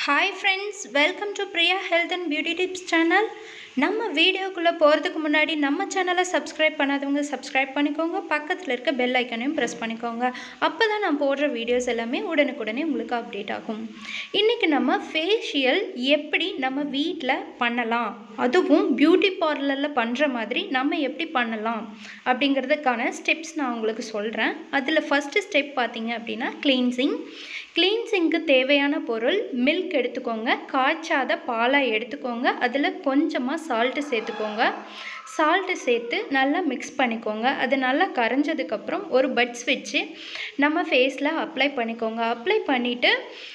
hi friends welcome to Priya health and beauty tips channel நம்ம வீடியோக்குள்ளே போகிறதுக்கு முன்னாடி நம்ம சேனலை சப்ஸ்கிரைப் பண்ணாதவங்க சப்ஸ்கிரைப் பண்ணிக்கோங்க பக்கத்தில் இருக்க பெல் ஐக்கனையும் ப்ரெஸ் பண்ணிக்கோங்க அப்போ தான் நான் போடுற வீடியோஸ் எல்லாமே உடனுக்குடனே உங்களுக்கு அப்டேட் ஆகும் இன்றைக்கி நம்ம ஃபேஷியல் எப்படி நம்ம வீட்டில் பண்ணலாம் அதுவும் பியூட்டி பார்லரில் பண்ணுற மாதிரி நம்ம எப்படி பண்ணலாம் அப்படிங்கிறதுக்கான ஸ்டெப்ஸ் நான் உங்களுக்கு சொல்கிறேன் அதில் ஃபஸ்ட்டு ஸ்டெப் பார்த்தீங்க அப்படின்னா க்ளீன்சிங் க்ளீன்சிங்க்கு தேவையான பொருள் மில்க் எடுத்துக்கோங்க காய்ச்சாத பாலாக எடுத்துக்கோங்க அதில் கொஞ்சமாக சால்ட்டு சேர்த்துக்கோங்க சால்ட்டு சேர்த்து நல்லா மிக்ஸ் பண்ணிக்கோங்க அது நல்லா கரைஞ்சதுக்கப்புறம் ஒரு பட்ஸ் வச்சு நம்ம ஃபேஸில் அப்ளை பண்ணிக்கோங்க அப்ளை பண்ணிவிட்டு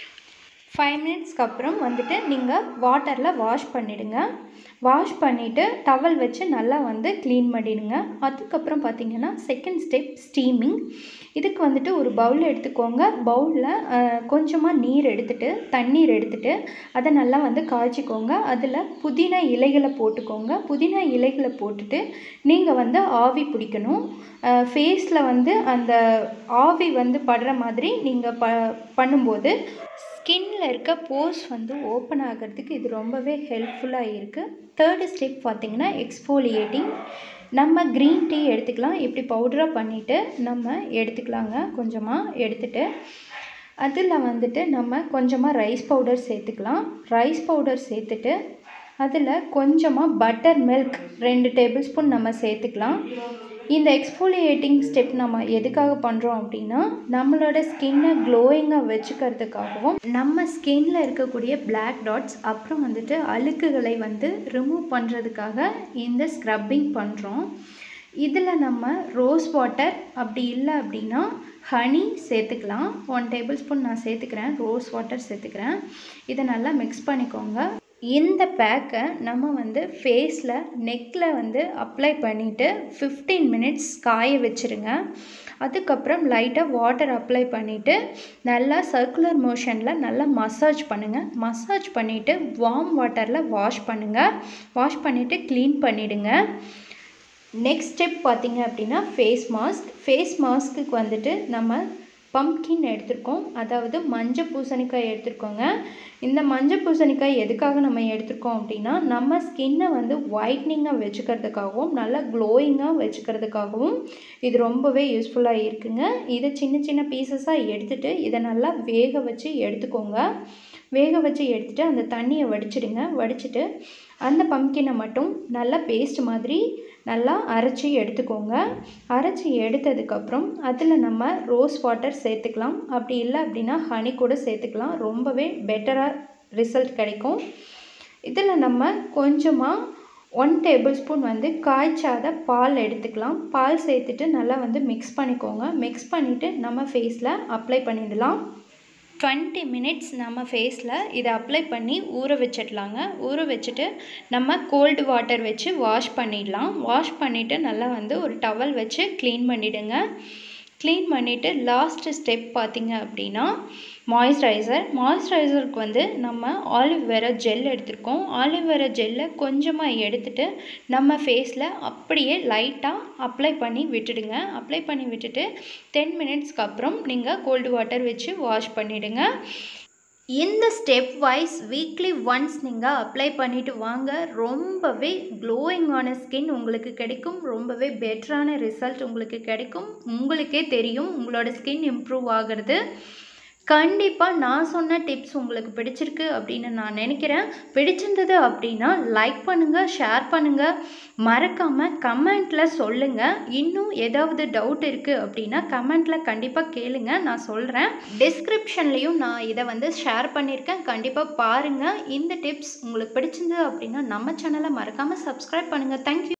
ஃபைவ் மினிட்ஸ்க்கு அப்புறம் வந்துட்டு நீங்கள் வாட்டரில் வாஷ் பண்ணிவிடுங்க வாஷ் பண்ணிவிட்டு டவல் வச்சு நல்லா வந்து க்ளீன் பண்ணிடுங்க அதுக்கப்புறம் பார்த்தீங்கன்னா செகண்ட் ஸ்டெப் ஸ்டீமிங் இதுக்கு வந்துட்டு ஒரு பவுல் எடுத்துக்கோங்க பவுலில் கொஞ்சமாக நீர் எடுத்துட்டு தண்ணீர் எடுத்துட்டு அதை நல்லா வந்து காய்ச்சிக்கோங்க அதில் புதினா இலைகளை போட்டுக்கோங்க புதினா இலைகளை போட்டுட்டு நீங்கள் வந்து ஆவி பிடிக்கணும் ஃபேஸில் வந்து அந்த ஆவி வந்து படுற மாதிரி நீங்கள் ப பண்ணும்போது ஸ்கின்ல இருக்க போர்ஸ் வந்து ஓப்பன் ஆகிறதுக்கு இது ரொம்பவே ஹெல்ப்ஃபுல்லாக இருக்குது தேர்டு ஸ்டெப் பார்த்திங்கன்னா எக்ஸ்ஃபோலியேட்டிங் நம்ம க்ரீன் டீ எடுத்துக்கலாம் இப்படி பவுடராக பண்ணிவிட்டு நம்ம எடுத்துக்கலாங்க கொஞ்சமாக எடுத்துகிட்டு அதில் வந்துட்டு நம்ம கொஞ்சமாக ரைஸ் பவுடர் சேர்த்துக்கலாம் ரைஸ் பவுடர் சேர்த்துட்டு அதில் கொஞ்சமாக பட்டர் மில்க் ரெண்டு டேபிள் ஸ்பூன் நம்ம சேர்த்துக்கலாம் இந்த எக்ஸ்ஃபோலியேட்டிங் ஸ்டெப் நம்ம எதுக்காக பண்ணுறோம் அப்படின்னா நம்மளோட ஸ்கின்னை க்ளோயிங்காக வச்சுக்கிறதுக்காகவும் நம்ம ஸ்கின்ல இருக்கக்கூடிய பிளாக் டாட்ஸ் அப்புறம் வந்துட்டு அழுக்குகளை வந்து ரிமூவ் பண்ணுறதுக்காக இந்த ஸ்க்ரப்பிங் பண்ணுறோம் இதில் நம்ம ரோஸ் வாட்டர் அப்படி இல்லை அப்படின்னா ஹனி சேர்த்துக்கலாம் ஒன் டேபிள் ஸ்பூன் நான் சேர்த்துக்கிறேன் ரோஸ் வாட்டர் சேர்த்துக்கிறேன் இதை நல்லா மிக்ஸ் பண்ணிக்கோங்க இந்த பேக்கை நம்ம வந்து ஃபேஸில் நெக்கில் வந்து அப்ளை பண்ணிவிட்டு ஃபிஃப்டீன் மினிட்ஸ் காய வச்சுருங்க அதுக்கப்புறம் லைட்டாக வாட்டர் அப்ளை பண்ணிவிட்டு நல்லா சர்க்குலர் மோஷனில் நல்லா மசாஜ் பண்ணுங்கள் மசாஜ் பண்ணிவிட்டு வார்ம் வாட்டரில் வாஷ் பண்ணுங்கள் வாஷ் பண்ணிவிட்டு க்ளீன் பண்ணிவிடுங்க நெக்ஸ்ட் ஸ்டெப் பார்த்திங்க அப்படின்னா ஃபேஸ் மாஸ்க் ஃபேஸ் மாஸ்க்குக்கு வந்துட்டு நம்ம பம்கின் எடுத்திருக்கோம் அதாவது மஞ்சள் பூசணிக்காய் எடுத்திருக்கோங்க இந்த மஞ்சள் பூசணிக்காய் எதுக்காக நம்ம எடுத்திருக்கோம் அப்படின்னா நம்ம ஸ்கின்னை வந்து ஒயிட்னிங்காக வச்சுக்கிறதுக்காகவும் நல்லா க்ளோயிங்காக வச்சுக்கிறதுக்காகவும் இது ரொம்பவே யூஸ்ஃபுல்லாக இருக்குங்க இதை சின்ன சின்ன பீசஸாக எடுத்துகிட்டு இதை நல்லா வேக வச்சு எடுத்துக்கோங்க வேக வச்சு எடுத்துகிட்டு அந்த தண்ணியை வடிச்சிடுங்க வடிச்சிட்டு அந்த பம்கினை மட்டும் நல்லா பேஸ்ட் மாதிரி நல்லா அரைச்சி எடுத்துக்கோங்க அரைச்சி எடுத்ததுக்கப்புறம் அதில் நம்ம ரோஸ் வாட்டர் சேர்த்துக்கலாம் அப்படி இல்லை அப்படின்னா ஹனி கூட சேர்த்துக்கலாம் ரொம்பவே பெட்டராக ரிசல்ட் கிடைக்கும் இதில் நம்ம கொஞ்சமாக ஒன் டேபிள் ஸ்பூன் வந்து காய்ச்சாத பால் எடுத்துக்கலாம் பால் சேர்த்துட்டு நல்லா வந்து மிக்ஸ் பண்ணிக்கோங்க மிக்ஸ் பண்ணிவிட்டு நம்ம ஃபேஸில் அப்ளை பண்ணிடலாம் டுவெண்ட்டி மினிட்ஸ் நம்ம ஃபேஸில் இதை அப்ளை பண்ணி ஊற வச்சிடலாங்க ஊற வச்சுட்டு நம்ம கோல்டு வாட்டர் வச்சு வாஷ் பண்ணிடலாம் வாஷ் பண்ணிவிட்டு நல்லா வந்து ஒரு டவல் வச்சு க்ளீன் பண்ணிவிடுங்க க்ளீன் பண்ணிவிட்டு லாஸ்ட்டு ஸ்டெப் பார்த்திங்க அப்படின்னா மாய்ஸ்சரைசர் மாய்ஸ்சரைசருக்கு வந்து நம்ம ஆலிவ்வேரா ஜெல் எடுத்திருக்கோம் ஆலிவ்வேரா ஜெல்லை கொஞ்சமாக எடுத்துகிட்டு நம்ம ஃபேஸில் அப்படியே லைட்டாக அப்ளை பண்ணி விட்டுடுங்க அப்ளை பண்ணி விட்டுட்டு டென் மினிட்ஸ்க்கு அப்புறம் நீங்கள் கோல்டு வாட்டர் வச்சு வாஷ் பண்ணிவிடுங்க இந்த ஸ்டெப் வைஸ் வீக்லி ஒன்ஸ் நீங்கள் அப்ளை பண்ணிவிட்டு வாங்க ரொம்பவே க்ளோயிங்கான ஸ்கின் உங்களுக்கு கிடைக்கும் ரொம்பவே பெட்டரான ரிசல்ட் உங்களுக்கு கிடைக்கும் உங்களுக்கே தெரியும் உங்களோட ஸ்கின் இம்ப்ரூவ் ஆகிறது கண்டிப்பாக நான் சொன்ன டிப்ஸ் உங்களுக்கு பிடிச்சிருக்கு அப்படின்னு நான் நினைக்கிறேன் பிடிச்சிருந்தது அப்படின்னா லைக் பண்ணுங்கள் ஷேர் பண்ணுங்கள் மறக்காமல் கமெண்ட்டில் சொல்லுங்கள் இன்னும் ஏதாவது டவுட் இருக்குது அப்படின்னா கமெண்ட்டில் கண்டிப்பாக கேளுங்க நான் சொல்கிறேன் டிஸ்கிரிப்ஷன்லேயும் நான் இதை வந்து ஷேர் பண்ணியிருக்கேன் கண்டிப்பாக பாருங்கள் இந்த டிப்ஸ் உங்களுக்கு பிடிச்சிருந்தது அப்படின்னா நம்ம சேனலை மறக்காமல் சப்ஸ்கிரைப் பண்ணுங்கள் தேங்க்யூ